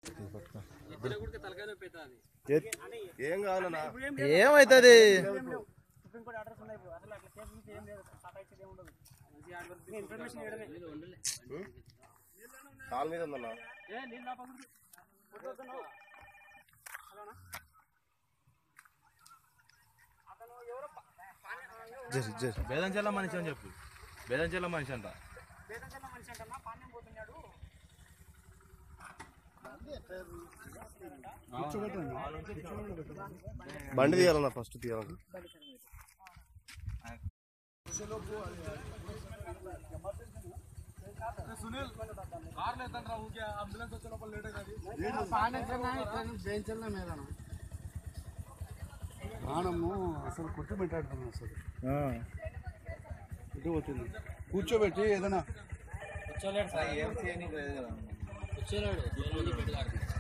ఏం కావాలన్నా ఏమైతుంది సుప్రీంకోర్టు ఆర్డర్స్ ఉన్నాయి ఇప్పుడు అసలు అట్లా కేసు నుంచి ఏం లేదు టాటా ఇచ్చేది ఏం ఉండదు నేను ఇన్ఫర్మేషన్ ఇవ్వడమే కాల్ మీద ఉందన్నా ఏ నీళ్ళు ఆపకూడదు కొట్టుకొస్తున్నావు అలానా అతను ఎవరో ప- పానీయం బేదంచెల్ల మనిషి అని చెప్పు బేదంచెల్ల మనిషి అంట వేదంచల మనిషి అంటన్నా పానీయం పోతున్నాడు బండి తీయాలన్నా ఫస్ట్ తీయాలన్నా ప్రాణము అసలు కొట్టుబెట్టాడుతున్నాం అసలు ఇటు పోతుంది కూర్చోబెట్టి ఏదైనా ఏం చేయనీకి లేదు కదా